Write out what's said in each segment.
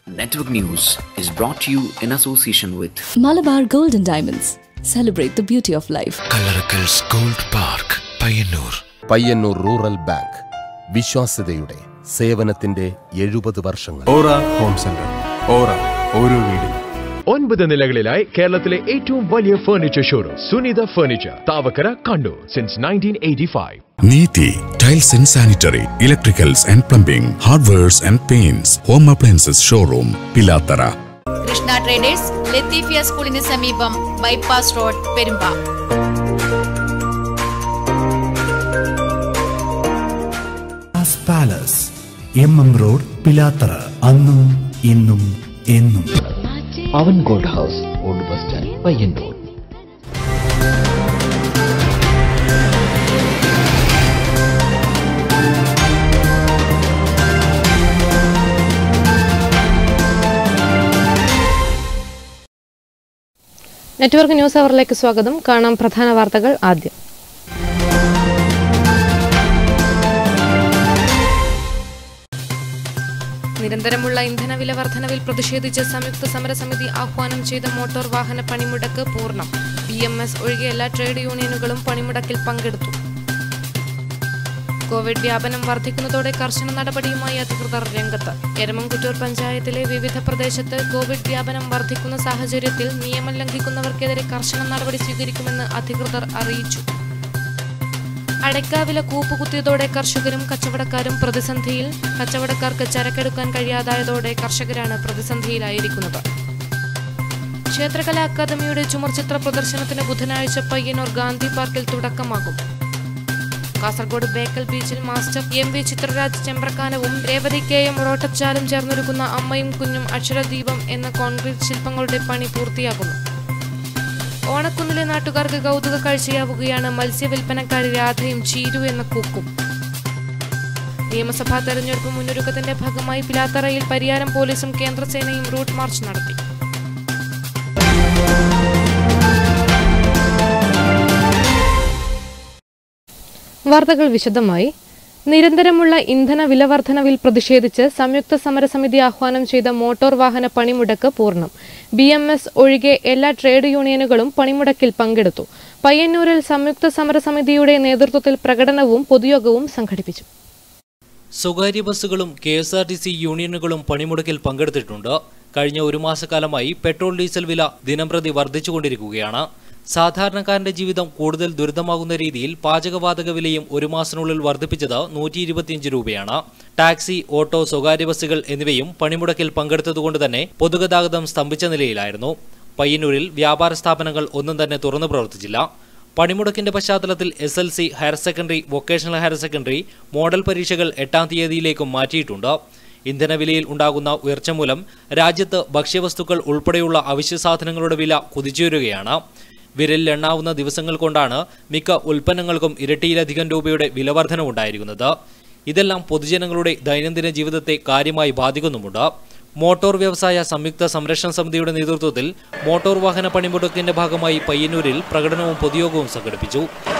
Network News is brought to you in association with Malabar Gold and Diamonds. Celebrate the beauty of life. Kallarakkals gold park Payyannur Payyannur rural bank വിശ്വാസ്യതയുടെ സേവനത്തിന്റെ എഴുപത് വർഷങ്ങൾ ഓറ home centre ഓറ ഓരോ വീടിനും ഒൻപത് നിലകളിലായി കേരളത്തിലെ ഏറ്റവും വലിയ furniture showroom Sunitha furniture Thavakkara Kannur since nineteen eighty five Neethi tiles and sanitary electricals and plumbing hardwares and paints home appliances showroom Pilathara Krishna traders Lathifiya സ്കൂളിന് സമീപം bypass road Perumba palace M M road Pilathara അന്നും ഇന്നും എന്നും Pavan Gold House, Old Bus Stand, Payyannur. Network news അവറിലേക്ക് സ്വാഗതം കാണാം പ്രധാന വാർത്തകൾ ആദ്യം നിരന്തരമുള്ള ഇന്ധനവില വർധനവിൽ പ്രതിഷേധിച്ച് സംയുക്ത സമരസമിതി ആഹ്വാനം ചെയ്ത മോട്ടോർ വാഹന പണിമുടക്ക് പൂർണ്ണം ബി എം എസ് ഒഴികെ എല്ലാ ട്രേഡ് യൂണിയനുകളും പണിമുടക്കിൽ പങ്കെടുത്തു കോവിഡ് വ്യാപനം വർദ്ധിക്കുന്നതോടെ കർശന നടപടിയുമായി അധികൃതർ രംഗത്ത് എരമംകുറ്റൂർ പഞ്ചായത്തിലെ വിവിധ പ്രദേശത്ത് കോവിഡ് വ്യാപനം വർദ്ധിക്കുന്ന സാഹചര്യത്തിൽ നിയമം ലംഘിക്കുന്നവർക്കെതിരെ കർശന നടപടി സ്വീകരിക്കുമെന്ന് അധികൃതർ അറിയിച്ചു അടയ്ക്കാവില കൂപ്പുകുത്തിയതോടെ കർഷകരും കച്ചവടക്കാരും പ്രതിസന്ധിയിൽ കച്ചവടക്കാർക്ക് ചരക്കെടുക്കാൻ കഴിയാതായതോടെ കർഷകരാണ് പ്രതിസന്ധിയിലായിരിക്കുന്നത് ക്ഷേത്രകലാ അക്കാദമിയുടെ ചുമർചിത്ര പ്രദർശനത്തിന് ബുധനാഴ്ച പയ്യന്നൂർ ഗാന്ധി പാർക്കിൽ തുടക്കമാകും കാസർഗോഡ് ബേക്കൽ ബീച്ചിൽ മാസ്റ്റർ എം വി ചിത്രരാജ് ചെമ്പ്രക്കാനവും രേവതി കെ എം റോട്ടച്ചാലും ചേർന്നൊരുക്കുന്ന അമ്മയും കുഞ്ഞും അക്ഷരദീപം എന്ന കോൺക്രീറ്റ് ശില്പങ്ങളുടെ പണി പൂർത്തിയാകുന്നു ഓണക്കുന്നിലെ നാട്ടുകാർക്ക് കൗതുക കാഴ്ചയാവുകയാണ് മത്സ്യവില്പനക്കാരി രാധയും ചീരു എന്ന കൂക്കും നിയമസഭാ തെരഞ്ഞെടുപ്പ് മുന്നൊരുക്കത്തിന്റെ ഭാഗമായി പിലാത്തറയിൽ പരിയാരം പോലീസും കേന്ദ്രസേനയും റൂട്ട് മാർച്ച് നടത്തി വാർത്തകൾ വിശദമായി നിരന്തരമുള്ള ഇന്ധന വിലവർധനവിൽ പ്രതിഷേധിച്ച് സംയുക്ത സമരസമിതി ആഹ്വാനം ചെയ്ത മോട്ടോർ വാഹന പണിമുടക്ക് പൂർണ്ണം ബി എം എസ് ഒഴികെ എല്ലാ ട്രേഡ് യൂണിയനുകളും പണിമുടക്കിൽ പങ്കെടുത്തു പയ്യന്നൂരിൽ സംയുക്ത സമരസമിതിയുടെ നേതൃത്വത്തിൽ പ്രകടനവും പൊതുയോഗവും സംഘടിപ്പിച്ചു സ്വകാര്യ ബസ്സുകളും K S R T C യൂണിയനുകളും പണിമുടക്കിൽ പങ്കെടുത്തിട്ടുണ്ട് കഴിഞ്ഞ ഒരു മാസക്കാലമായി പെട്രോൾ ഡീസൽ വില ദിനംപ്രതി വർദ്ധിച്ചുകൊണ്ടിരിക്കുകയാണ് സാധാരണക്കാരന്റെ ജീവിതം കൂടുതൽ ദുരിതമാകുന്ന രീതിയിൽ പാചകവാതക വിലയും ഒരു മാസത്തിനുള്ളിൽ വർദ്ധിപ്പിച്ചത് നൂറ്റി ഇരുപത്തിയഞ്ച് രൂപയാണ് ടാക്സി ഓട്ടോ സ്വകാര്യ ബസ്സുകൾ എന്നിവയും പണിമുടക്കിൽ പങ്കെടുത്തതുകൊണ്ട് തന്നെ പൊതുഗതാഗതം സ്തംഭിച്ച നിലയിലായിരുന്നു പയ്യന്നൂരിൽ വ്യാപാര സ്ഥാപനങ്ങൾ ഒന്നും തന്നെ തുറന്നു പ്രവർത്തിച്ചില്ല പണിമുടക്കിന്റെ പശ്ചാത്തലത്തിൽ S L C higher secondary vocational higher secondary model പരീക്ഷകൾ എട്ടാം തീയതിയിലേക്കും മാറ്റിയിട്ടുണ്ട് ഇന്ധനവിലയിൽ ഉണ്ടാകുന്ന ഉയർച്ച മൂലം രാജ്യത്ത് ഭക്ഷ്യവസ്തുക്കൾ ഉൾപ്പെടെയുള്ള അവശ്യ സാധനങ്ങളുടെ വില കുതിച്ചുയരുകയാണ് വിരലിലെണ്ണാവുന്ന ദിവസങ്ങൾ കൊണ്ടാണ് മിക്ക ഉൽപ്പന്നങ്ങൾക്കും ഇരട്ടിയിലധികം രൂപയുടെ വിലവർധനവുണ്ടായിരിക്കുന്നത് ഇതെല്ലാം പൊതുജനങ്ങളുടെ ദൈനംദിന ജീവിതത്തെ കാര്യമായി ബാധിക്കുന്നുമുണ്ട് മോട്ടോർ വ്യവസായ സംയുക്ത സംരക്ഷണ സമിതിയുടെ നേതൃത്വത്തിൽ മോട്ടോർ വാഹന പണിമുടക്കിന്റെ ഭാഗമായി പയ്യന്നൂരിൽ പ്രകടനവും പൊതുയോഗവും സംഘടിപ്പിച്ചു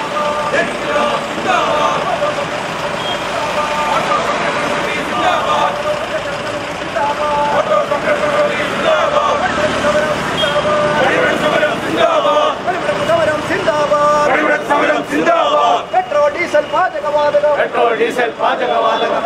പെട്രോൾ ഡീസൽ പാചകവാതകം പെട്രോൾ ഡീസൽ പാചകവാതകം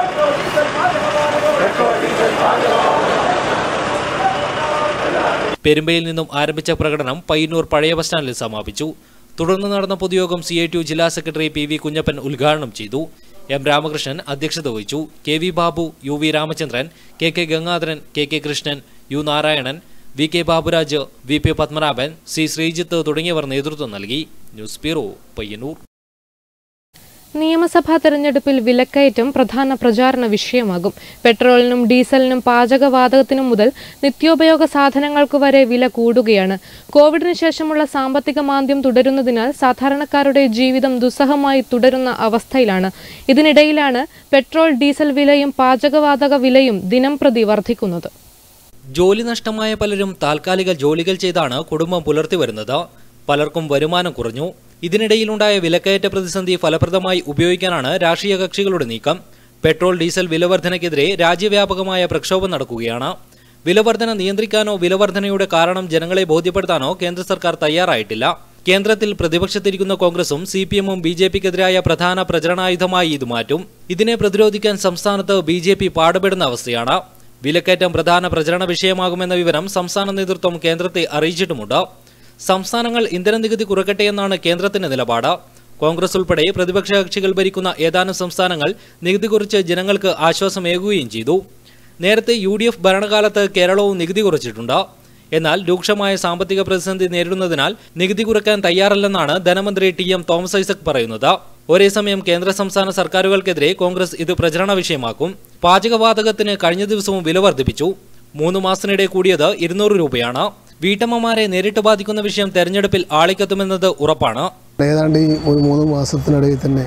പെരുമ്പയിൽ നിന്നും ആരംഭിച്ച പ്രകടനം പയ്യന്നൂർ പഴയ ബസ് സ്റ്റാൻഡിൽ സമാപിച്ചു തുടർന്ന് നടന്ന പൊതുയോഗം സി ഐ ടി ജില്ലാ സെക്രട്ടറി പി വി കുഞ്ഞപ്പൻ ഉദ്ഘാടനം ചെയ്തു എം രാമകൃഷ്ണൻ അധ്യക്ഷത വഹിച്ചു K V Babu U V Ramachandran K K Gangadharan K K Krishnan U Narayanan V K Baburaj V P Padmanabhan C Sreejith തുടങ്ങിയവർ നേതൃത്വം നൽകി ന്യൂസ് ബ്യൂറോ പയ്യന്നൂർ നിയമസഭാ തെരഞ്ഞെടുപ്പിൽ വിലക്കയറ്റം പ്രധാന പ്രചാരണ വിഷയമാകും പെട്രോളിനും ഡീസലിനും പാചകവാതകത്തിനും മുതൽ നിത്യോപയോഗ സാധനങ്ങൾക്ക് വരെ വില കൂടുകയാണ് കോവിഡിന് ശേഷമുള്ള സാമ്പത്തിക മാന്ദ്യം തുടരുന്നതിനാൽ സാധാരണക്കാരുടെ ജീവിതം ദുസ്സഹമായി തുടരുന്ന അവസ്ഥയിലാണ് ഇതിനിടയിലാണ് പെട്രോൾ ഡീസൽ വിലയും പാചകവാതക വിലയും ദിനംപ്രതി വർദ്ധിക്കുന്നത് ജോലി നഷ്ടമായ പലരും താൽക്കാലിക ജോലികൾ ചെയ്താണ് കുടുംബം പുലർത്തി വരുന്നത് പലർക്കും വരുമാനം കുറഞ്ഞു ഇതിനിടയിലുണ്ടായ വിലക്കയറ്റ പ്രതിസന്ധി ഫലപ്രദമായി ഉപയോഗിക്കാനാണ് രാഷ്ട്രീയ കക്ഷികളുടെ നീക്കം പെട്രോൾ ഡീസൽ വിലവർധനയ്ക്കെതിരെ രാജ്യവ്യാപകമായ പ്രക്ഷോഭം നടക്കുകയാണ് വിലവർധന നിയന്ത്രിക്കാനോ വിലവർധനയുടെ കാരണം ജനങ്ങളെ ബോധ്യപ്പെടുത്താനോ കേന്ദ്ര സർക്കാർ തയ്യാറായിട്ടില്ല കേന്ദ്രത്തിൽ പ്രതിപക്ഷത്തിരിക്കുന്ന കോൺഗ്രസും സി പി എമ്മും ബി ജെ പിക്കെതിരായ പ്രധാന പ്രചരണായുധമായി ഇത് മാറ്റും ഇതിനെ പ്രതിരോധിക്കാൻ സംസ്ഥാനത്ത് ബി ജെ പി പാടുപെടുന്ന അവസ്ഥയാണ് വിലക്കയറ്റം പ്രധാന പ്രചരണ വിഷയമാകുമെന്ന വിവരം സംസ്ഥാന നേതൃത്വം കേന്ദ്രത്തെ അറിയിച്ചിട്ടുമുണ്ട് സംസ്ഥാനങ്ങൾ ഇന്ധന നികുതി കുറക്കട്ടെയെന്നാണ് കേന്ദ്രത്തിന്റെ നിലപാട് കോൺഗ്രസ് ഉൾപ്പെടെ പ്രതിപക്ഷ കക്ഷികൾ ഭരിക്കുന്ന ഏതാനും സംസ്ഥാനങ്ങൾ നികുതി കുറിച്ച് ജനങ്ങൾക്ക് ആശ്വാസമേകുകയും ചെയ്തു നേരത്തെ യു ഡി എഫ് ഭരണകാലത്ത് കേരളവും നികുതി കുറച്ചിട്ടുണ്ട് എന്നാൽ രൂക്ഷമായ സാമ്പത്തിക പ്രതിസന്ധി നേരിടുന്നതിനാൽ നികുതി കുറയ്ക്കാൻ തയ്യാറല്ലെന്നാണ് ധനമന്ത്രി ടി എം തോമസ് ഐസക് പറയുന്നത് ഒരേ സമയം കേന്ദ്ര സംസ്ഥാന സർക്കാരുകൾക്കെതിരെ കോൺഗ്രസ് ഇത് പ്രചരണ വിഷയമാക്കും പാചകവാതകത്തിന് കഴിഞ്ഞ ദിവസവും വില വർദ്ധിപ്പിച്ചു മൂന്ന് മാസത്തിനിടെ കൂടിയത് ഇരുന്നൂറ് രൂപയാണ് വീട്ടമ്മമാരെ നേരിട്ട് ബാധിക്കുന്ന വിഷയം തെരഞ്ഞെടുപ്പിൽ ആളിക്കത്തുമെന്നത് ഉറപ്പാണ് ഏതാണ്ട് ഈ ഒരു മൂന്ന് മാസത്തിനിടയിൽ തന്നെ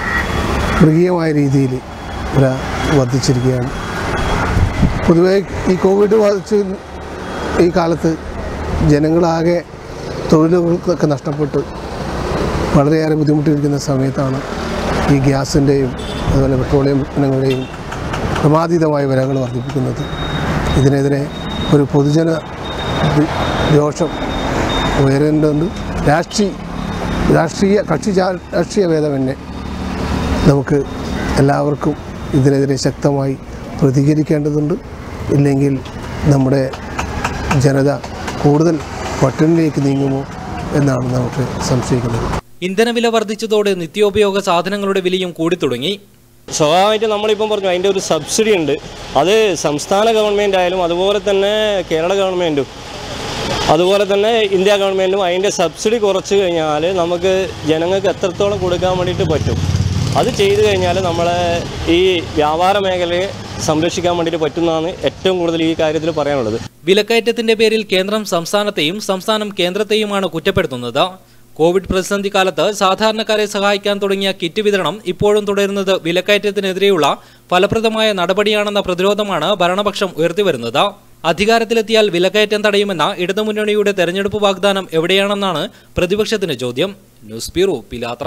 മൃഗീയമായ രീതിയിൽ വില വർദ്ധിച്ചിരിക്കുകയാണ് പൊതുവേ ഈ കോവിഡ് ബാധിച്ച് ഈ കാലത്ത് ജനങ്ങളാകെ തൊഴിലുകൾക്കൊക്കെ നഷ്ടപ്പെട്ട് വളരെയേറെ ബുദ്ധിമുട്ടിയിരിക്കുന്ന സമയത്താണ് ഈ ഗ്യാസിൻ്റെയും അതുപോലെ പെട്രോളിയം ഇനങ്ങളുടെയും ക്രമാതീതമായ വിലകൾ വർദ്ധിപ്പിക്കുന്നത് ഇതിനെതിരെ ഒരു പൊതുജന ദി- രോഷം ഉയരേണ്ടതുണ്ട് രാഷ്ട്രീയ രാഷ്ട്രീയ കക്ഷി ജാ- രാഷ്ട്രീയ ഭേദമന്യേ നമുക്ക് എല്ലാവർക്കും ഇതിനെതിരെ ശക്തമായി പ്രതികരിക്കേണ്ടതുണ്ട് ഇല്ലെങ്കിൽ നമ്മുടെ ജനത കൂടുതൽ പട്ടിണിയിലേക്ക് നീങ്ങുമോ എന്നാണ് നമുക്ക് സംശയിക്കുന്നത് ഇന്ധനവില വർദ്ധിച്ചതോടെ നിത്യോപയോഗ സാധനങ്ങളുടെ വിലയും കൂടിത്തുടങ്ങി സ്വാഭാവികമായിട്ട് നമ്മളിപ്പം പറഞ്ഞു അതിൻ്റെ ഒരു സബ്സിഡി ഉണ്ട് അത് സംസ്ഥാന ഗവൺമെൻറ് ആയാലും അതുപോലെ തന്നെ കേരള ഗവൺമെൻറ്റും അതുപോലെ തന്നെ ഇന്ത്യ ഗവൺമെൻറ്റും അതിൻ്റെ സബ്സിഡി കുറച്ച് കഴിഞ്ഞാൽ നമുക്ക് ജനങ്ങൾക്ക് എത്രത്തോളം കൊടുക്കാൻ വേണ്ടിയിട്ട് പറ്റും അത് ചെയ്തു കഴിഞ്ഞാൽ നമ്മളെ ഈ വ്യാപാര മേഖലയെ സംരക്ഷിക്കാൻ വേണ്ടിയിട്ട് പറ്റുന്നതാണ് ഏറ്റവും കൂടുതൽ ഈ കാര്യത്തിൽ പറയാനുള്ളത് വിലക്കയറ്റത്തിന്റെ പേരിൽ കേന്ദ്രം സംസ്ഥാനത്തെയും സംസ്ഥാനം കേന്ദ്രത്തെയുമാണ് കുറ്റപ്പെടുത്തുന്നത് കോവിഡ് പ്രതിസന്ധി കാലത്ത് സാധാരണക്കാരെ സഹായിക്കാൻ തുടങ്ങിയ കിറ്റ് വിതരണം ഇപ്പോഴും തുടരുന്നത് വിലക്കയറ്റത്തിനെതിരെയുള്ള ഫലപ്രദമായ നടപടിയാണെന്ന പ്രതിരോധമാണ് ഭരണപക്ഷം ഉയർത്തിവരുന്നത് അധികാരത്തിലെത്തിയാൽ വിലക്കയറ്റം തടയുമെന്ന ഇടതുമുന്നണിയുടെ തെരഞ്ഞെടുപ്പ് വാഗ്ദാനം എവിടെയാണെന്നാണ് പ്രതിപക്ഷത്തിന്റെ ചോദ്യം ന്യൂസ് ബ്യൂറോ പിലാത്ര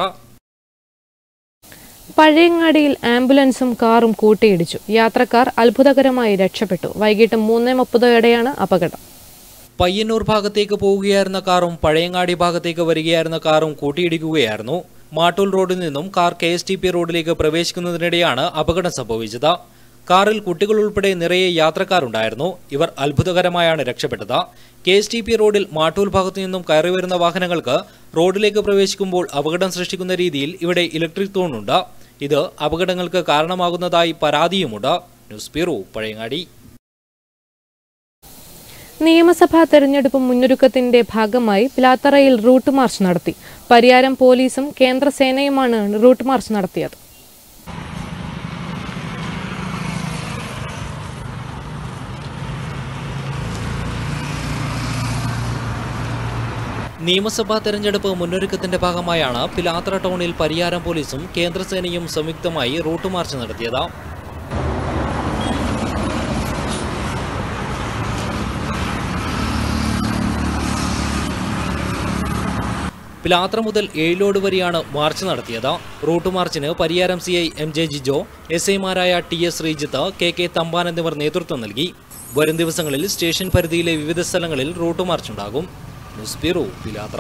പഴയങ്ങാടിയിൽ ആംബുലൻസും കാറും കൂട്ടിയിടിച്ചു യാത്രക്കാർ അത്ഭുതകരമായി രക്ഷപ്പെട്ടു വൈകിട്ട് മൂന്ന് മുപ്പതോടെയാണ് അപകടം പയ്യന്നൂർ ഭാഗത്തേക്ക് പോവുകയായിരുന്ന കാറും പഴയങ്ങാടി ഭാഗത്തേക്ക് വരികയായിരുന്ന കാറും കൂട്ടിയിടിക്കുകയായിരുന്നു മാട്ടൂൽ റോഡിൽ നിന്നും car K S T P റോഡിലേക്ക് പ്രവേശിക്കുന്നതിനിടെയാണ് അപകടം സംഭവിച്ചത് കാറിൽ കുട്ടികൾ ഉൾപ്പെടെ നിറയെ യാത്രക്കാരുണ്ടായിരുന്നു ഇവർ അത്ഭുതകരമായാണ് രക്ഷപ്പെട്ടത് കെ എസ് ടി പി റോഡിൽ മാട്ടൂൽ ഭാഗത്തു നിന്നും കയറി വരുന്ന വാഹനങ്ങൾക്ക് റോഡിലേക്ക് പ്രവേശിക്കുമ്പോൾ അപകടം സൃഷ്ടിക്കുന്ന രീതിയിൽ ഇവിടെ ഇലക്ട്രിക് തൂണുണ്ട് ഇത് അപകടങ്ങൾക്ക് കാരണമാകുന്നതായി പരാതിയുമുണ്ട് ന്യൂസ് ബ്യൂറോ പഴയങ്ങാടി നിയമസഭാ തെരഞ്ഞെടുപ്പ് മുന്നൊരുക്കത്തിന്റെ ഭാഗമായി പിലാത്തറയിൽ റൂട്ട് മാർച്ച് നടത്തി പരിയാരം പോലീസും കേന്ദ്രസേനയുമാണ് റൂട്ട് മാർച്ച് നടത്തിയത് നിയമസഭാ തെരഞ്ഞെടുപ്പ് മുന്നൊരുക്കത്തിന്റെ ഭാഗമായാണ് പിലാത്ര ടൗണിൽ പരിയാരം പോലീസും കേന്ദ്രസേനയും സംയുക്തമായി റൂട്ട് മാർച്ച് നടത്തിയത് പിലാത്ര മുതൽ ഏഴിലോട് വരെയാണ് മാർച്ച് നടത്തിയത് റൂട്ട് മാർച്ചിന് Pariyaram C I M J Jijo S ഐമാരായ T S Sreejith K K Thampan എന്നിവർ നേതൃത്വം നൽകി വരും ദിവസങ്ങളിൽ സ്റ്റേഷൻ പരിധിയിലെ വിവിധ സ്ഥലങ്ങളിൽ റൂട്ട് മാർച്ച് ഉണ്ടാകും ന്യൂസ് ബ്യൂറോ പിലാത്ര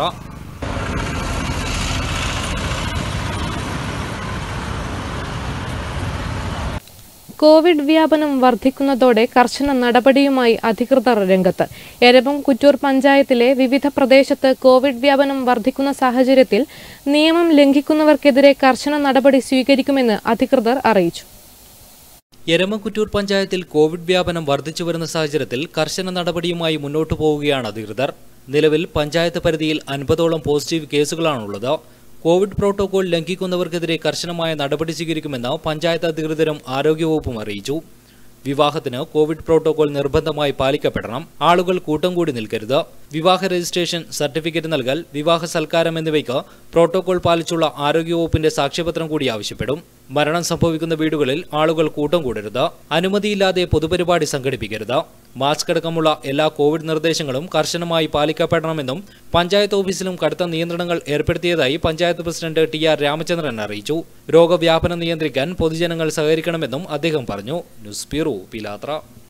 കോവിഡ് വ്യാപനം വർദ്ധിക്കുന്നതോടെ കർശന നടപടിയുമായി അധികൃതർ രംഗത്ത് എരമം കുറ്റൂർ പഞ്ചായത്തിലെ വിവിധ പ്രദേശത്ത് കോവിഡ് വ്യാപനം വർദ്ധിക്കുന്ന സാഹചര്യത്തിൽ നിയമം ലംഘിക്കുന്നവർക്കെതിരെ കർശന നടപടി സ്വീകരിക്കുമെന്ന് അധികൃതർ അറിയിച്ചു എരമക്കുറ്റൂർ പഞ്ചായത്തിൽ കോവിഡ് വ്യാപനം വർദ്ധിച്ചു വരുന്ന സാഹചര്യത്തിൽ കർശന നടപടിയുമായി മുന്നോട്ടു പോവുകയാണ് അധികൃതർ നിലവിൽ പഞ്ചായത്ത് പരിധിയിൽ അൻപതോളം പോസിറ്റീവ് കേസുകളാണുള്ളത് കോവിഡ് പ്രോട്ടോകോൾ ലംഘിക്കുന്നവർക്കെതിരെ കർശനമായ നടപടി സ്വീകരിക്കുമെന്ന് പഞ്ചായത്ത് അധികൃതരും ആരോഗ്യവകുപ്പും അറിയിച്ചു വിവാഹത്തിന് കോവിഡ് പ്രോട്ടോകോൾ നിർബന്ധമായി പാലിക്കപ്പെടണം ആളുകൾ കൂട്ടം കൂടി നിൽക്കരുത് വിവാഹ രജിസ്ട്രേഷൻ സർട്ടിഫിക്കറ്റ് നൽകൽ വിവാഹ സൽക്കാരം എന്നിവയ്ക്ക് പ്രോട്ടോകോൾ പാലിച്ചുള്ള ആരോഗ്യവകുപ്പിന്റെ സാക്ഷ്യപത്രം കൂടി ആവശ്യപ്പെടും മരണം സംഭവിക്കുന്ന വീടുകളിൽ ആളുകൾ കൂട്ടം കൂടരുത് അനുമതിയില്ലാതെ പൊതുപരിപാടി സംഘടിപ്പിക്കരുത് മാസ്ക് അടക്കമുള്ള എല്ലാ കോവിഡ് നിർദ്ദേശങ്ങളും കർശനമായി പാലിക്കപ്പെടണമെന്നും പഞ്ചായത്ത് ഓഫീസിലും കടുത്ത നിയന്ത്രണങ്ങൾ ഏർപ്പെടുത്തിയതായി panchayat president T R Ramachandran അറിയിച്ചു രോഗവ്യാപനം നിയന്ത്രിക്കാൻ പൊതുജനങ്ങൾ സഹകരിക്കണമെന്നും അദ്ദേഹം പറഞ്ഞു ന്യൂസ് ബ്യൂറോ പിലാത്ര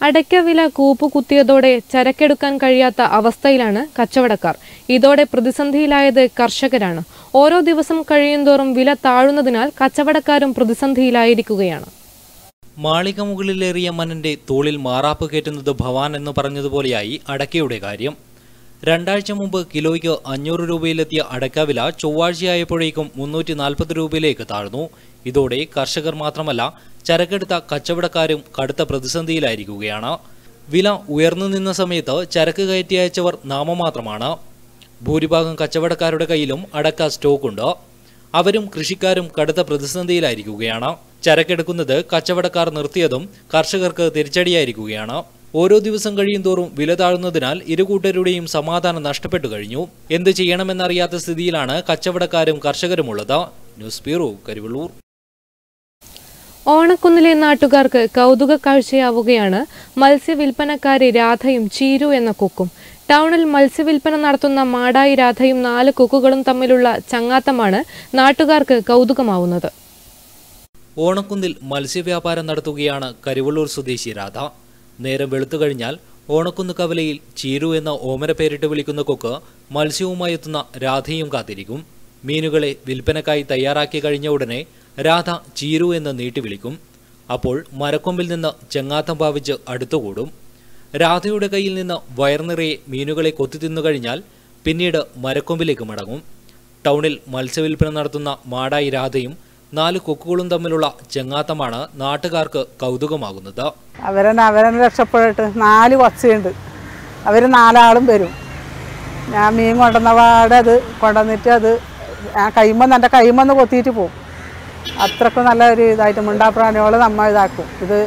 അടയ്ക്ക വില കൂപ്പുകുത്തിയതോടെ ചരക്കെടുക്കാൻ കഴിയാത്ത അവസ്ഥയിലാണ് കച്ചവടക്കാർ ഇതോടെ പ്രതിസന്ധിയിലായത് കർഷകരാണ് ഓരോ ദിവസം കഴിയുന്തോറും വില താഴുന്നതിനാൽ കച്ചവടക്കാരും പ്രതിസന്ധിയിലായിരിക്കുകയാണ് മാളിക മുകളിലേറിയ മന്നന്റെ തോളിൽ മാറാപ്പ് കയറ്റുന്നത് ഭവാൻ എന്ന് പറഞ്ഞതുപോലെയായി അടക്കയുടെ കാര്യം രണ്ടാഴ്ച മുമ്പ് കിലോയ്ക്ക് അഞ്ഞൂറ് രൂപയിലെത്തിയ അടക്ക വില ചൊവ്വാഴ്ചയായപ്പോഴേക്കും മുന്നൂറ്റി നാൽപ്പത് രൂപയിലേക്ക് താഴ്ന്നു ഇതോടെ കർഷകർ മാത്രമല്ല ചരക്കെടുത്ത കച്ചവടക്കാരും കടുത്ത പ്രതിസന്ധിയിലായിരിക്കുകയാണ് വില ഉയർന്നു നിന്ന സമയത്ത് ചരക്ക് കയറ്റി അയച്ചവർ നാമമാത്രമാണ് ഭൂരിഭാഗം കച്ചവടക്കാരുടെ കയ്യിലും അടക്ക സ്റ്റോക്കുണ്ട് അവരും കൃഷിക്കാരും കടുത്ത പ്രതിസന്ധിയിലായിരിക്കുകയാണ് ചരക്കെടുക്കുന്നത് കച്ചവടക്കാർ നിർത്തിയതും കർഷകർക്ക് തിരിച്ചടിയായിരിക്കുകയാണ് ഓരോ ദിവസം കഴിയും തോറും വില താഴുന്നതിനാൽ ഇരുകൂട്ടരുടെയും സമാധാനം നഷ്ടപ്പെട്ടു കഴിഞ്ഞു എന്ത് ചെയ്യണമെന്നറിയാത്ത സ്ഥിതിയിലാണ് കച്ചവടക്കാരും കർഷകരുമുള്ളത് ന്യൂസ് ബ്യൂറോ കരിവള്ളൂർ ഓണക്കുന്നിലെ നാട്ടുകാർക്ക് കൗതുക കാഴ്ചയാവുകയാണ് മത്സ്യവിൽപ്പനക്കാരി രാധയും ചീരു എന്ന കൊക്കും ടൗണിൽ മത്സ്യവിൽപ്പന നടത്തുന്ന മാടായി രാധയും നാല് കൊക്കുകളും തമ്മിലുള്ള ചങ്ങാത്തമാണ് നാട്ടുകാർക്ക് കൗതുകമാവുന്നത് ഓണക്കുന്നിൽ മത്സ്യവ്യാപാരം നടത്തുകയാണ് കരിവള്ളൂർ സ്വദേശി രാധ നേരം വെളുത്തു കഴിഞ്ഞാൽ ഓണക്കുന്ന് കവലയിൽ ചീരു എന്ന ഓമന പേരിട്ട് വിളിക്കുന്ന കൊക്ക് മത്സ്യവുമായി എത്തുന്ന രാധയും കാത്തിരിക്കും മീനുകളെ വിൽപ്പനക്കായി തയ്യാറാക്കി കഴിഞ്ഞ ഉടനെ രാധ ചീരു എന്ന് നീട്ടി വിളിക്കും അപ്പോൾ മരക്കൊമ്പിൽ നിന്ന് ചെങ്ങാത്തം ഭാവിച്ച് അടുത്തുകൂടും രാധയുടെ കയ്യിൽ നിന്ന് വയർനിറയെ മീനുകളെ കൊത്തിത്തിന്നു കഴിഞ്ഞാൽ പിന്നീട് മരക്കൊമ്പിലേക്ക് മടങ്ങും ടൗണിൽ മത്സ്യവിൽപ്പന നടത്തുന്ന മാടായി രാധയും നാല് കൊക്കുകളും തമ്മിലുള്ള ചെങ്ങാത്തമാണ് നാട്ടുകാർക്ക് കൗതുകമാകുന്നത് അവരെന്നെ അവരെന്നെ രക്ഷപ്പെട്ടിട്ട് നാല് കൊച്ചയുണ്ട് അവർ നാലാളും വരും ഞാൻ മീൻ കൊണ്ടുവന്ന പാടെ അത് കൊണ്ടുവന്നിട്ട് അത് ഞാൻ കൈമെന്ന് എൻ്റെ കൈമെന്ന് കൊത്തിയിട്ട് പോകും അത്രക്കും നല്ല ഒരു ഇതായിട്ട് മിണ്ടാപ്രാണികൾ നമ്മ ഇതാക്കും ഇത്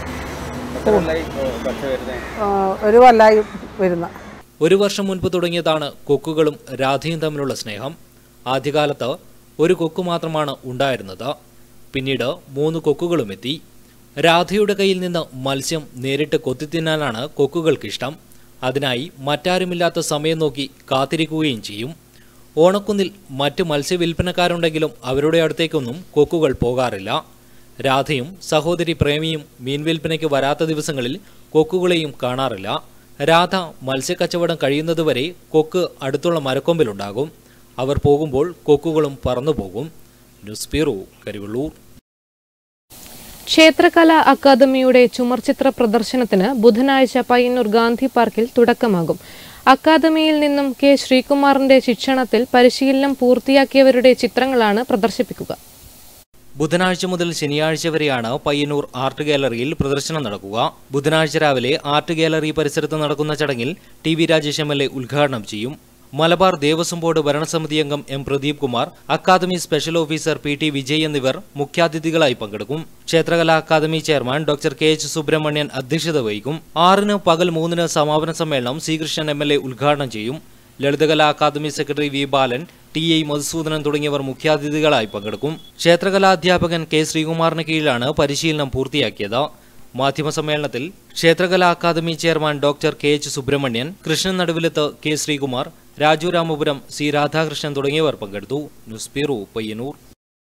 ആ, ഒരു കൊല്ലായി വരുന്ന ഒരു വർഷം മുൻപ് തുടങ്ങിയതാണ് കൊക്കുകളും രാധയും തമ്മിലുള്ള സ്നേഹം ആദ്യകാലത്ത് ഒരു കൊക്കു മാത്രമാണ് ഉണ്ടായിരുന്നത് പിന്നീട് മൂന്ന് കൊക്കുകളും എത്തി രാധയുടെ കയ്യിൽ നിന്ന് മത്സ്യം നേരിട്ട് കൊത്തിത്തിന്നാനാണ് കൊക്കുകൾക്കിഷ്ടം അതിനായി മറ്റാരുമില്ലാത്ത സമയം നോക്കി കാത്തിരിക്കുകയും ചെയ്യും ഓണക്കുന്നിൽ മറ്റ് മത്സ്യവിൽപ്പനക്കാരുണ്ടെങ്കിലും അവരുടെ അടുത്തേക്കൊന്നും കൊക്കുകൾ പോകാറില്ല രാധയും സഹോദരി പ്രേമിയും മീൻ വിൽപ്പനയ്ക്ക് വരാത്ത ദിവസങ്ങളിൽ കൊക്കുകളെയും കാണാറില്ല രാധ മത്സ്യക്കച്ചവടം കഴിയുന്നതുവരെ കൊക്ക് അടുത്തുള്ള മരക്കൊമ്പിലുണ്ടാകും അവർ പോകുമ്പോൾ കൊക്കുകളും പറന്നു പോകും ന്യൂസ് ബ്യൂറോ കരിവള്ളൂർ ക്ഷേത്രകലാ അക്കാദമിയുടെ ചുമർചിത്ര പ്രദർശനത്തിന് ബുധനാഴ്ച പയ്യന്നൂർ ഗാന്ധി പാർക്കിൽ തുടക്കമാകും അക്കാദമിയിൽ നിന്നും കെ ശ്രീകുമാറിന്റെ ശിക്ഷണത്തിൽ പരിശീലനം പൂർത്തിയാക്കിയവരുടെ ചിത്രങ്ങളാണ് പ്രദർശിപ്പിക്കുക ബുധനാഴ്ച മുതൽ ശനിയാഴ്ച വരെയാണ് പയ്യന്നൂർ ആർട്ട് ഗാലറിയിൽ പ്രദർശനം നടക്കുക ബുധനാഴ്ച രാവിലെ ആർട്ട് ഗാലറി പരിസരത്ത് നടക്കുന്ന ചടങ്ങിൽ T V Rajesh M L A ഉദ്ഘാടനം ചെയ്യും മലബാർ ദേവസ്വം ബോർഡ് ഭരണസമിതി അംഗം M Pradeep Kumar academy special officer P T Vijay എന്നിവർ മുഖ്യാതിഥികളായി പങ്കെടുക്കും Kshetrakala academy chairman doctor K H Subrahmanian അധ്യക്ഷത വഹിക്കും ആറിന് പകൽ മൂന്നിന് സമാപന സമ്മേളനം ശ്രീകൃഷ്ണൻ എം എൽ എ ഉദ്ഘാടനം ചെയ്യും Lalithakala academy secretary V Balan T I Madhusoodanan തുടങ്ങിയവർ മുഖ്യാതിഥികളായി പങ്കെടുക്കും ക്ഷേത്രകലാ അധ്യാപകൻ കെ ശ്രീകുമാറിന് കീഴിലാണ് പരിശീലനം പൂർത്തിയാക്കിയത് മാധ്യമസമ്മേളനത്തിൽ Kshetrakala academy chairman doctor K H Subrahmanian Krishnan Naduvilath K Sreekumar Raju Ramapuram C Radhakrishnan തുടങ്ങിയവർ പങ്കെടുത്തു news bureau Payyannur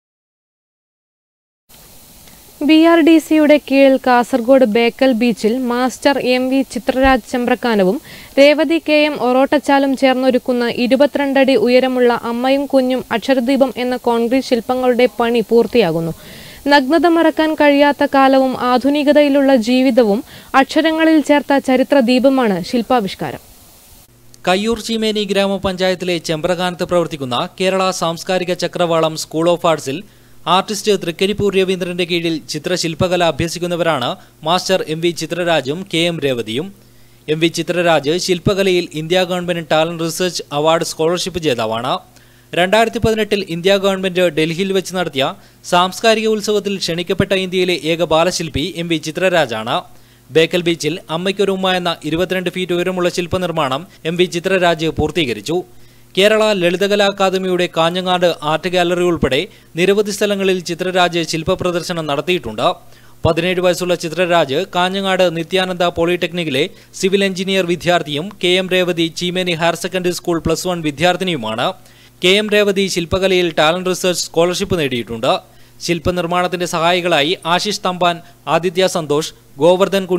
B R D സിയുടെ കീഴിൽ കാസർഗോഡ് ബേക്കൽ ബീച്ചിൽ മാസ്റ്റർ എം വി ചിത്രരാജ് ചമ്പ്രക്കാനവും രേവതി കെ എം ഒറോട്ടച്ചാലും ചേർന്നൊരുക്കുന്ന ഇരുപത്തിരണ്ടടി ഉയരമുള്ള അമ്മയും കുഞ്ഞും അക്ഷരദീപം എന്ന കോൺക്രീറ്റ് ശില്പങ്ങളുടെ പണി പൂർത്തിയാകുന്നു നഗ്നത മറക്കാൻ കഴിയാത്ത കാലവും ആധുനികതയിലുള്ള ജീവിതവും അക്ഷരങ്ങളിൽ ചേർത്ത ചരിത്ര ദീപമാണ് ശില്പാവിഷ്കാരം കയ്യൂർ ചീമേനി ഗ്രാമപഞ്ചായത്തിലെ ചെമ്പ്രകാനത്ത് പ്രവർത്തിക്കുന്ന കേരള സാംസ്കാരിക ചക്രവാളം സ്കൂൾ ഓഫ് ആർട്സിൽ ആർട്ടിസ്റ്റ് തൃക്കരിപ്പൂർ രവീന്ദ്രന്റെ കീഴിൽ ചിത്രശില്പകല അഭ്യസിക്കുന്നവരാണ് മാസ്റ്റർ എം വി ചിത്രരാജും കെ എം രേവതിയും എം വി ചിത്രരാജ് ശില്പകലയിൽ India government talent research award scholarship ജേതാവാണ് രണ്ടായിരത്തി പതിനെട്ടിൽ ഇന്ത്യ ഗവൺമെന്റ് ഡൽഹിയിൽ വെച്ച് നടത്തിയ സാംസ്കാരിക ഉത്സവത്തിൽ ക്ഷണിക്കപ്പെട്ട ഇന്ത്യയിലെ ഏക ബാലശില്പി എം വി ചിത്രരാജാണ് ബേക്കൽ ബീച്ചിൽ അമ്മയ്ക്കൊരു ഉമ്മ എന്ന ഇരുപത്തിരണ്ട് ഫീറ്റ് ഉയരമുള്ള ശില്പനിർമ്മാണം എം വി ചിത്രരാജ് പൂർത്തീകരിച്ചു കേരള ലളിതകലാ അക്കാദമിയുടെ കാഞ്ഞങ്ങാട് ആർട്ട് ഗാലറി ഉൾപ്പെടെ നിരവധി സ്ഥലങ്ങളിൽ ചിത്രരാജ് ശില്പ പ്രദർശനം നടത്തിയിട്ടുണ്ട് പതിനേഴ് വയസ്സുള്ള ചിത്രരാജ് കാഞ്ഞങ്ങാട് നിത്യാനന്ദ പോളിടെക്നിക്കിലെ സിവിൽ എഞ്ചിനീയർ വിദ്യാർത്ഥിയും K M Revathi Cheemeni higher secondary school plus one വിദ്യാർത്ഥിനിയുമാണ് കെ എം രേവതി ശില്പകലയിൽ ടാലന്റ് റിസർച്ച് സ്കോളർഷിപ്പ് നേടിയിട്ടുണ്ട് ശില്പനിർമ്മാണത്തിന്റെ സഹായികളായി ആശിഷ് തമ്പാൻ ആദിത്യ സന്തോഷ് ഗോവർദ്ധൻ കുണിയൻ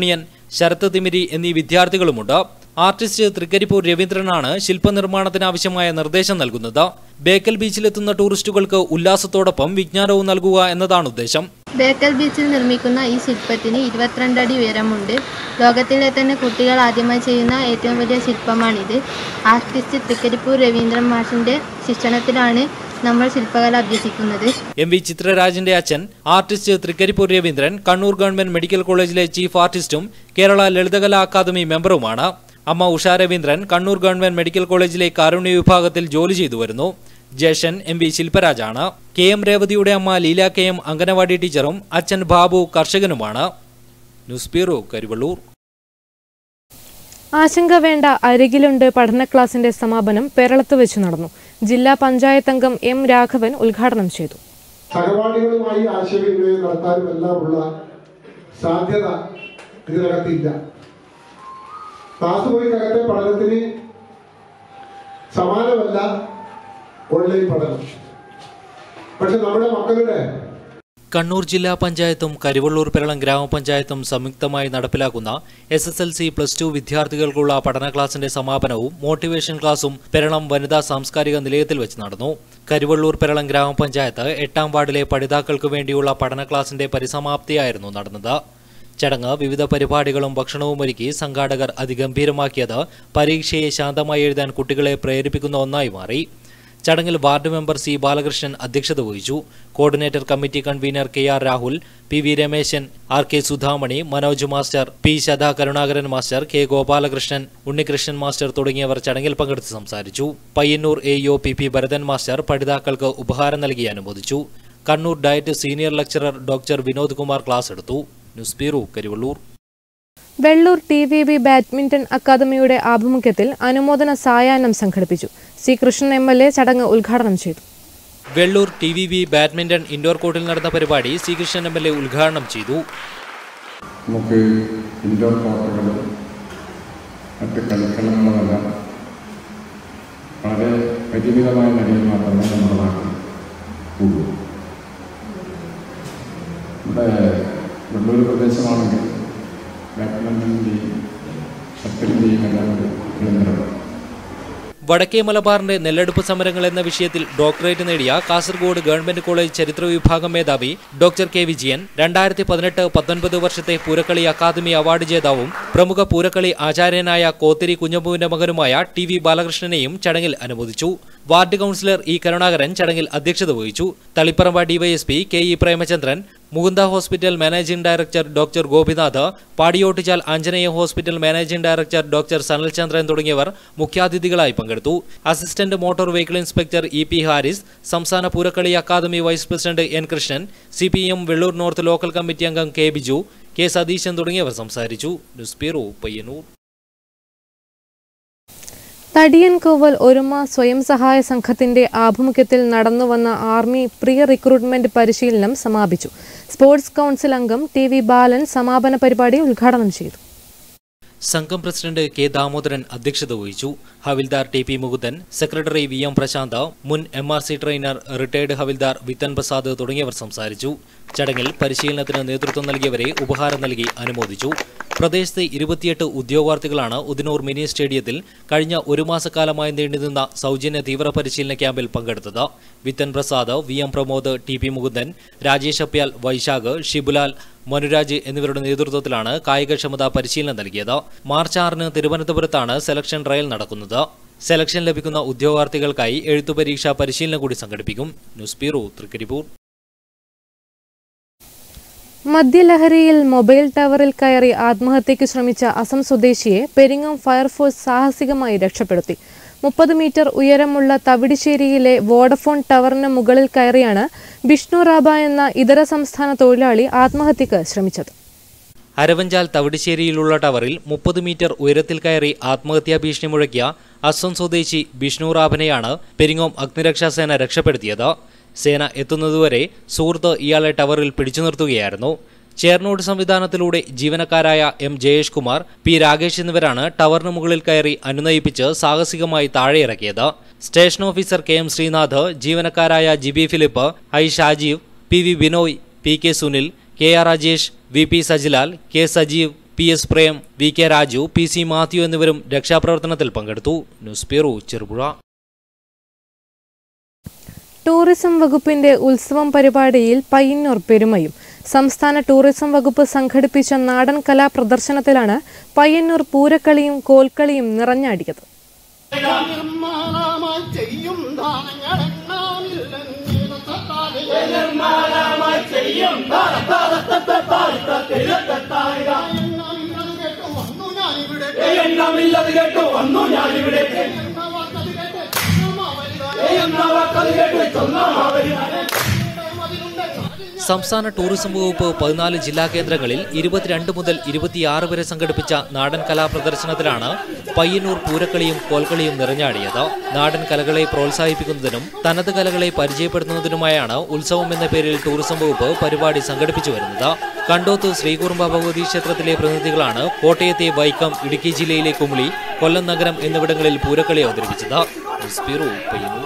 ശരത് തിമിരി എന്നീ വിദ്യാർത്ഥികളുമുണ്ട് ആർട്ടിസ്റ്റ് തൃക്കരിപ്പൂർ രവീന്ദ്രനാണ് ശില്പനിർമ്മാണത്തിന് ആവശ്യമായ നിർദ്ദേശം നൽകുന്നത് ബേക്കൽ ബീച്ചിലെത്തുന്ന ടൂറിസ്റ്റുകൾക്ക് ഉല്ലാസത്തോടൊപ്പം വിജ്ഞാനവും നൽകുക എന്നതാണ് ഉദ്ദേശം ബേക്കൽ ബീച്ചിൽ നിർമ്മിക്കുന്ന ഈ ശില്പത്തിന് ഇരുപത്തിരണ്ട് അടി ഉയരമുണ്ട് ലോകത്തിലെ തന്നെ കുട്ടികൾ ആദ്യമായി ചെയ്യുന്ന ഏറ്റവും വലിയ ശില്പമാണിത് ആർട്ടിസ്റ്റ് തൃക്കരിപ്പൂർ രവീന്ദ്രൻ മാഷിന്റെ ശിക്ഷണത്തിലാണ് നമ്മൾ ശില്പകല അഭ്യസിക്കുന്നത് എം വി ചിത്രരാജിന്റെ അച്ഛൻ artist Thrikkaripur Raveendran Kannur government medical കോളേജിലെ ചീഫ് ആർട്ടിസ്റ്റും കേരള ലളിതകലാ അക്കാദമി മെമ്പറുമാണ് അമ്മ ഉഷ രവീന്ദ്രൻ കണ്ണൂർ ഗവൺമെന്റ് മെഡിക്കൽ കോളേജിലെ കാരുണ്യ വിഭാഗത്തിൽ ജോലി ചെയ്തു വരുന്നു ജേഷൻ എം വി ശില്പരാജാണ് കെ എം രേവതിയുടെ അമ്മ ലീല കെ എം അംഗനവാടി ടീച്ചറും അച്ഛൻ ബാബു കർഷകനുമാണ് ന്യൂസ് ബ്യൂറോ കരിവള്ളൂർ ആശങ്ക വേണ്ട അരികിലുണ്ട് പഠന ക്ലാസിന്റെ സമാപനം പേരളത്ത് വെച്ച് നടന്നു ജില്ലാ പഞ്ചായത്ത് അംഗം എം രാഘവൻ ഉദ്ഘാടനം ചെയ്തു സഹപാഠികളുമായി ആശയവിനിമയം നടത്താനും എല്ലാമുള്ള സാധ്യത ഇതിനകത്തില്ല ക്ലാസ് മുറിക്കകത്തെ പഠനത്തിന് സമാനമല്ല ഓൺലൈൻ പഠനം പക്ഷെ നമ്മുടെ മക്കളുടെ കണ്ണൂർ ജില്ലാ പഞ്ചായത്തും കരിവള്ളൂർ പെരളം ഗ്രാമപഞ്ചായത്തും സംയുക്തമായി നടപ്പിലാക്കുന്ന S S L C plus two വിദ്യാർത്ഥികൾക്കുള്ള പഠന ക്ലാസിന്റെ സമാപനവും മോട്ടിവേഷൻ ക്ലാസും പെരളം വനിതാ സാംസ്കാരിക നിലയത്തിൽ വെച്ച് നടന്നു കരിവള്ളൂർ പെരളം ഗ്രാമപഞ്ചായത്ത് എട്ടാം വാർഡിലെ പഠിതാക്കൾക്ക് വേണ്ടിയുള്ള പഠന ക്ലാസിന്റെ പരിസമാപ്തിയായിരുന്നു നടന്നത് ചടങ്ങ് വിവിധ പരിപാടികളും ഭക്ഷണവും ഒരുക്കി സംഘാടകർ അതിഗംഭീരമാക്കിയത് പരീക്ഷയെ ശാന്തമായി എഴുതാൻ കുട്ടികളെ പ്രേരിപ്പിക്കുന്ന ഒന്നായി മാറി ചടങ്ങിൽ വാർഡ് മെമ്പർ സി ബാലകൃഷ്ണൻ അധ്യക്ഷത വഹിച്ചു coordinator committee convener K R Rahul P V Rameshan R K Sudhamani Manoj master P ശത Karunakaran master K Gopalakrishnan Unnikrishnan master തുടങ്ങിയവർ ചടങ്ങിൽ പങ്കെടുത്ത് സംസാരിച്ചു Payyanur A O P P Bharathan master പഠിതാക്കൾക്ക് ഉപഹാരം നൽകി അനുമോദിച്ചു Kannur DIET senior lecturer doctor Vinod Kumar class എടുത്തു news bureau Karivellur Vellur T V B badminton അക്കാദമിയുടെ ആഭിമുഖ്യത്തിൽ അനുമോദന സായാഹ്നം സംഘടിപ്പിച്ചു C Krishnan M L A ചടങ്ങ് ഉദ്ഘാടനം ചെയ്തു Vellur T V B badminton indoor കോർട്ടിൽ നടന്ന പരിപാടി C Krishnan M L A ഉദ്ഘാടനം ചെയ്തു നമുക്ക് ഇൻഡോർ കോർട്ടുകളും മറ്റ് കളിക്കളങ്ങളുമെല്ലാം വളരെ പരിമിതമായ നിലയിൽ മാത്രമേ നമ്മുടെ നാട്ടിൽ ഉള്ളൂ ഇവിടെ വെള്ളൂർ പ്രദേശമാണെങ്കിൽ ബാഡ്മിൻ്റണിൻ്റെയും ഷട്ടിലിൻ്റെയും എല്ലാം ഒരു കേന്ദ്രമാണ് വടക്കേ മലബാറിന്റെ നെല്ലെടുപ്പ് സമരങ്ങൾ എന്ന വിഷയത്തിൽ ഡോക്ടറേറ്റ് നേടിയ കാസർഗോഡ് ഗവൺമെന്റ് കോളേജ് ചരിത്ര വിഭാഗം മേധാവി ഡോക്ടർ കെ വിജയൻ രണ്ടായിരത്തി പതിനെട്ട് പത്തൊൻപത് വർഷത്തെ പൂരക്കളി അക്കാദമി അവാർഡ് ജേതാവും പ്രമുഖ പൂരക്കളി ആചാര്യനായ കോത്തിരി കുഞ്ഞമ്പുവിന്റെ മകനുമായ ടി വി ബാലകൃഷ്ണനെയും ചടങ്ങിൽ അനുമോദിച്ചു വാർഡ് കൗൺസിലർ ഇ കരുണാകരൻ ചടങ്ങിൽ അധ്യക്ഷത വഹിച്ചു Thaliparamba DYSP K E Premachandran Mukunda hospital managing director doctor Gopinath Padiyottuchal Anjaneya hospital managing director doctor Sanalchandran തുടങ്ങിയവർ മുഖ്യാതിഥികളായി പങ്കെടുത്തു assistant motor vehicle inspector E P Haris സംസ്ഥാന Poorakkali academy vice president N Krishnan C P M Vellur north local committee അംഗം കെ ബിജു കെ സതീശൻ തുടങ്ങിയവർ സംസാരിച്ചു ന്യൂസ് ബ്യൂറോ പയ്യന്നൂർ തടിയൻകോവൽ ഒരുമ സ്വയം സഹായ സംഘത്തിന്റെ ആഭിമുഖ്യത്തിൽ നടന്നുവന്ന ആർമി പ്രീ റിക്രൂട്ട്മെന്റ് പരിശീലനം സമാപിച്ചു സ്പോർട്സ് കൗൺസിൽ അംഗം ടി വി ബാലൻ സമാപന പരിപാടി ഉദ്ഘാടനം ചെയ്തു സംഘം പ്രസിഡന്റ് കെ ദാമോദരൻ അധ്യക്ഷത വഹിച്ചു havildar T P Mukundan secretary V M Prashanth മുൻ M R C trainer retired havildar Vithan Prasad തുടങ്ങിയവർ സംസാരിച്ചു ചടങ്ങിൽ പരിശീലനത്തിന് നേതൃത്വം നൽകിയവരെ ഉപഹാരം നൽകി അനുമോദിച്ചു പ്രദേശത്തെ ഇരുപത്തിയെട്ട് ഉദ്യോഗാർത്ഥികളാണ് ഉദിനൂർ മിനി സ്റ്റേഡിയത്തിൽ കഴിഞ്ഞ ഒരു മാസക്കാലമായി നീണ്ടുനിന്ന സൗജന്യ തീവ്ര പരിശീലന ക്യാമ്പിൽ പങ്കെടുത്തത് Vithan Prasad V M Pramod T P Mukundan Rajesh Apyal Vaishakh Shibulal Manuraj എന്നിവരുടെ നേതൃത്വത്തിലാണ് കായികക്ഷമതാ പരിശീലനം നൽകിയത് മാർച്ച് ആറിന് തിരുവനന്തപുരത്താണ് സെലക്ഷൻ ട്രയൽ നടക്കുന്നത് സെലക്ഷൻ ലഭിക്കുന്ന ഉദ്യോഗാർത്ഥികൾക്കായി എഴുത്തു പരീക്ഷാ പരിശീലനം കൂടി സംഘടിപ്പിക്കും ന്യൂസ് ബ്യൂറോ തൃക്കരിപ്പൂർ മദ്യലഹരിയിൽ മൊബൈൽ ടവറിൽ കയറി ആത്മഹത്യയ്ക്ക് ശ്രമിച്ച അസം സ്വദേശിയെ പെരിങ്ങം ഫയർഫോഴ്സ് സാഹസികമായി രക്ഷപ്പെടുത്തി മുപ്പത് മീറ്റർ ഉയരമുള്ള തവിടിശ്ശേരിയിലെ വോഡഫോൺ ടവറിന് മുകളിൽ കയറിയാണ് ബിഷ്ണു റാബ എന്ന ഇതര സംസ്ഥാന തൊഴിലാളി ആത്മഹത്യക്ക് ശ്രമിച്ചത് അരവഞ്ചാൽ തവിടിശ്ശേരിയിലുള്ള ടവറിൽ മുപ്പത് മീറ്റർ ഉയരത്തിൽ കയറി ആത്മഹത്യാ ഭീഷണി മുഴക്കിയ അസം സ്വദേശി ബിഷ്ണു റാബിനെയാണ് പെരിങ്ങോം അഗ്നിരക്ഷാസേന രക്ഷപ്പെടുത്തിയത് സേന എത്തുന്നതുവരെ സുഹൃത്ത് ഇയാളെ ടവറിൽ പിടിച്ചു നിർത്തുകയായിരുന്നു ചേർനോട് സംവിധാനത്തിലൂടെ ജീവനക്കാരായ എം ജയേഷ് കുമാർ പി രാകേഷ് എന്നിവരാണ് ടവറിന് മുകളിൽ കയറി അനുനയിപ്പിച്ച് സാഹസികമായി താഴെയിറക്കിയത് station officer K M Sreenath ജീവനക്കാരായ Jibi Philip I Shajeev P V Binoy P K Sunil K R Rajesh V P Sajilal K Sajeev P S Prem V K Raju P C Mathew എന്നിവരും രക്ഷാപ്രവർത്തനത്തിൽ പങ്കെടുത്തു ന്യൂസ് ബ്യൂറോ ചെറുപുഴ ടൂറിസം വകുപ്പിന്റെ ഉത്സവം പരിപാടിയിൽ പയ്യന്നൂർ പെരുമയും സംസ്ഥാന ടൂറിസം വകുപ്പ് സംഘടിപ്പിച്ച നാടൻ കലാ പ്രദർശനത്തിലാണ് പയ്യന്നൂർ പൂരക്കളിയും കോൽക്കളിയും നിറഞ്ഞാടിയത് കേട്ടു വന്നു ഞാനിവിടെ സംസ്ഥാന ടൂറിസം വകുപ്പ് പതിനാല് ജില്ലാ കേന്ദ്രങ്ങളിൽ ഇരുപത്തിരണ്ട് മുതൽ ഇരുപത്തിയാറ് വരെ സംഘടിപ്പിച്ച നാടൻ കലാ പ്രദർശനത്തിലാണ് പയ്യന്നൂർ പൂരക്കളിയും കോൽക്കളിയും നിറഞ്ഞാടിയത് നാടൻ കലകളെ പ്രോത്സാഹിപ്പിക്കുന്നതിനും തനത് കലകളെ പരിചയപ്പെടുത്തുന്നതിനുമായാണ് ഉത്സവം എന്ന പേരിൽ ടൂറിസം വകുപ്പ് പരിപാടി സംഘടിപ്പിച്ചു വരുന്നത് കണ്ടോത്ത് ശ്രീകുറുമ്പ ഭഗവതി ക്ഷേത്രത്തിലെ പ്രതിനിധികളാണ് കോട്ടയത്തെ വൈക്കം ഇടുക്കി ജില്ലയിലെ കുമിളി കൊല്ലം നഗരം എന്നിവിടങ്ങളിൽ പൂരക്കളി അവതരിപ്പിച്ചത് news bureau Payyanur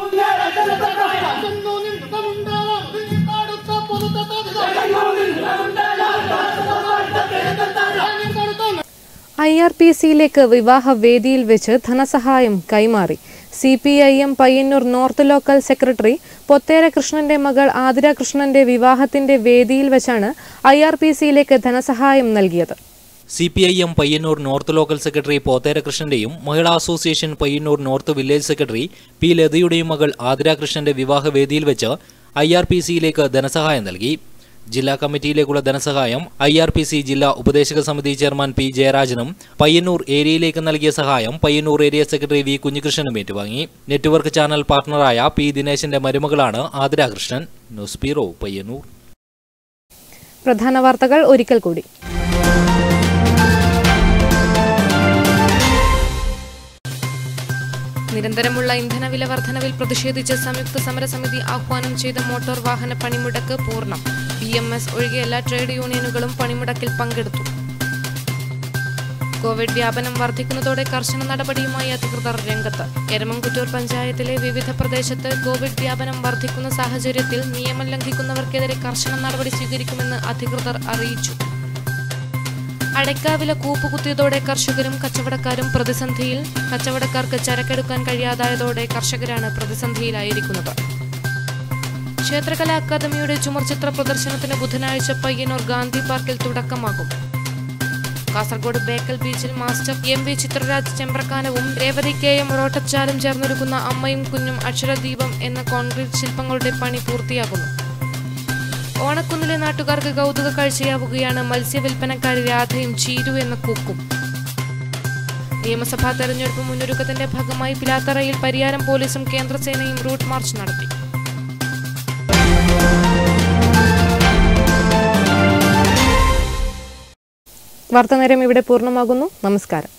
I R P സിയിലേക്ക് വിവാഹ വേദിയിൽ വെച്ച് ധനസഹായം കൈമാറി C P I M Payyanur north local secretary Pothera കൃഷ്ണന്റെ മകൾ ആതിര കൃഷ്ണന്റെ വിവാഹത്തിന്റെ വേദിയിൽ വെച്ചാണ് ഐ ആർ പി സിയിലേക്ക് ധനസഹായം നൽകിയത് C P I M Payyanur north local secretary Pothera കൃഷ്ണന്റെയും Mahila association Payyanur north village secretary P ലതയുടെയും മകൾ ആതിര കൃഷ്ണന്റെ വിവാഹ വേദിയിൽ വെച്ച് ഐ ആർ പി സിയിലേക്ക് ധനസഹായം നൽകി ജില്ലാ കമ്മിറ്റിയിലേക്കുള്ള ധനസഹായം ഐ ആർ പി സി ജില്ലാ ഉപദേശക സമിതി ചെയർമാൻ പി ജയരാജനും പയ്യന്നൂർ ഏരിയയിലേക്ക് നൽകിയ സഹായം പയ്യന്നൂർ ഏരിയ സെക്രട്ടറി വി കുഞ്ഞികൃഷ്ണനും ഏറ്റുവാങ്ങി നെറ്റ്വർക്ക് ചാനൽ പാർട്ണറായ പി ദിനേശന്റെ മരുമകളാണ് ആതിര കൃഷ്ണൻ ന്യൂസ് ബ്യൂറോ പയ്യന്നൂർ പ്രധാന വാർത്തകൾ ഒരിക്കൽ കൂടി നിരന്തരമുള്ള ഇന്ധനവില വർധനവിൽ പ്രതിഷേധിച്ച് സംയുക്ത സമരസമിതി ആഹ്വാനം ചെയ്ത മോട്ടോർ വാഹന പണിമുടക്ക് പൂർണ്ണം ബി എം എസ് ഒഴികെ എല്ലാ ട്രേഡ് യൂണിയനുകളും പണിമുടക്കിൽ പങ്കെടുത്തു കോവിഡ് വ്യാപനം വർദ്ധിക്കുന്നതോടെ കർശന നടപടിയുമായി അധികൃതർ രംഗത്ത് എരമംകുറ്റൂർ പഞ്ചായത്തിലെ വിവിധ പ്രദേശത്ത് കോവിഡ് വ്യാപനം വർദ്ധിക്കുന്ന സാഹചര്യത്തിൽ നിയമം ലംഘിക്കുന്നവർക്കെതിരെ കർശന നടപടി സ്വീകരിക്കുമെന്ന് അധികൃതർ അറിയിച്ചു അടയ്ക്കാവില കൂപ്പുകുത്തിയതോടെ കർഷകരും കച്ചവടക്കാരും പ്രതിസന്ധിയിൽ കച്ചവടക്കാർക്ക് ചരക്കെടുക്കാൻ കഴിയാതായതോടെ കർഷകരാണ് പ്രതിസന്ധിയിലായിരിക്കുന്നത് ക്ഷേത്രകലാ അക്കാദമിയുടെ ചുമർചിത്ര പ്രദർശനത്തിന് ബുധനാഴ്ച പയ്യന്നൂർ ഗാന്ധി പാർക്കിൽ തുടക്കമാകും കാസർഗോഡ് ബേക്കൽ ബീച്ചിൽ മാസ്റ്റർ എം വി ചിത്രരാജ് ചെമ്പ്രക്കാനവും രേവതി കെ എം റോട്ടച്ചാലും ചേർന്നൊരുക്കുന്ന അമ്മയും കുഞ്ഞും അക്ഷരദീപം എന്ന കോൺക്രീറ്റ് ശില്പങ്ങളുടെ പണി പൂർത്തിയാകുന്നു ഓണക്കുന്നിലെ നാട്ടുകാർക്ക് കൗതുക കാഴ്ചയാവുകയാണ് മത്സ്യവില്പനക്കാരി രാധയും ചീരു എന്ന കൂക്കും നിയമസഭാ തെരഞ്ഞെടുപ്പ് മുന്നൊരുക്കത്തിന്റെ ഭാഗമായി പിലാത്തറയിൽ പരിയാരം പോലീസും കേന്ദ്രസേനയും റൂട്ട് മാർച്ച് നടത്തി വാർത്താനേരം ഇവിടെ പൂർണ്ണമാകുന്നു നമസ്കാരം